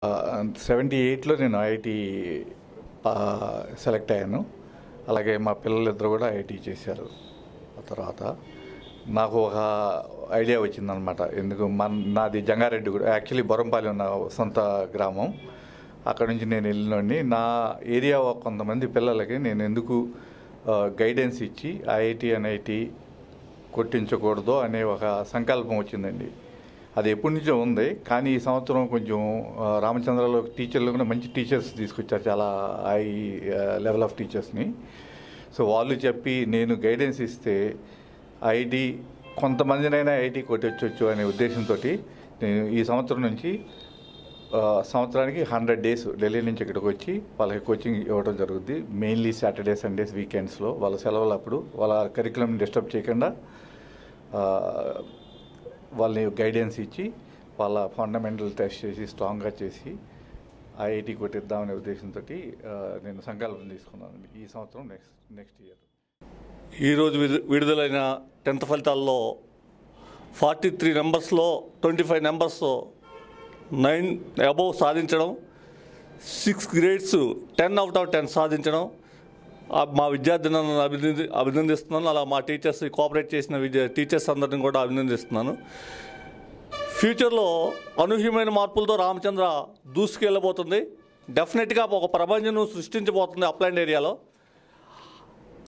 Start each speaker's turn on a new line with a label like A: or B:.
A: seventy ఎయిట్లో నేను IIT select అయ్యాను అలాగే మా పిల్లలిద్దరు కూడా ఐఐటి చేశారు ఆ తర్వాత నాకు ఒక ఐడియా వచ్చిందనమాట ఎందుకు మన నాది జంగారెడ్డి కూడా యాక్చువల్లీ బొరంపాలెం నా సొంత గ్రామం అక్కడ నుంచి నేను వెళ్ళినోడిని నా ఏరియా కొంతమంది పిల్లలకి నేను ఎందుకు గైడెన్స్ ఇచ్చి ఐఐటి ఎన్ఐటి కొట్టించకూడదు అనే ఒక సంకల్పం వచ్చిందండి అది ఎప్పటి నుంచో ఉంది కానీ ఈ సంవత్సరం కొంచెం ఆ, రామచంద్రలో టీచర్లు కూడా మంచి టీచర్స్ తీసుకొచ్చారు చాలా హై లెవెల్ ఆఫ్ టీచర్స్ని సో వాళ్ళు చెప్పి నేను గైడెన్స్ ఇస్తే ఐటీ కొంతమందినైనా ఐటీ కొట్టొచ్చు అనే ఉద్దేశంతో నేను ఈ సంవత్సరం నుంచి ఆ, సంవత్సరానికి హండ్రెడ్ డేస్ ఢిల్లీ నుంచి ఇక్కడికి వచ్చి వాళ్ళకి కోచింగ్ ఇవ్వడం జరుగుద్ది మెయిన్లీ సాటర్డే సండేస్ వీకెండ్స్లో వాళ్ళ సెలవులు అప్పుడు వాళ్ళ కరికులం డిస్టర్బ్ చేయకుండా ఆ, వాళ్ళని గైడెన్స్ ఇచ్చి వాళ్ళ ఫండమెంటల్ టెస్ట్ చేసి స్ట్రాంగ్గా చేసి ఐఐటి కొట్టిద్దామనే ఉద్దేశంతో నేను సంకల్పం తీసుకున్నాను ఈ సంవత్సరం నెక్స్ట్ నెక్స్ట్ ఇయర్
B: ఈరోజు విడు- విడుదలైన టెన్త్ ఫలితాల్లో ఫార్టీ త్రీ నెంబర్స్లో twenty five numbers nine above సాధించడం six grades ten out of ten సాధించడం ఆ మా విద్యార్థులను అభినంది అభినందిస్తున్నాను అలా మా టీచర్స్ కోఆపరేట్ చేసిన విద్య టీచర్స్ అందరిని కూడా అభినందిస్తున్నాను ఫ్యూచర్లో అనూహ్యమైన మార్పులతో రామచంద్ర దూసుకెళ్ళబోతుంది డెఫినెట్గా ఒక ప్రపంచం సృష్టించబోతుంది అప్లాండ్ ఏరియాలో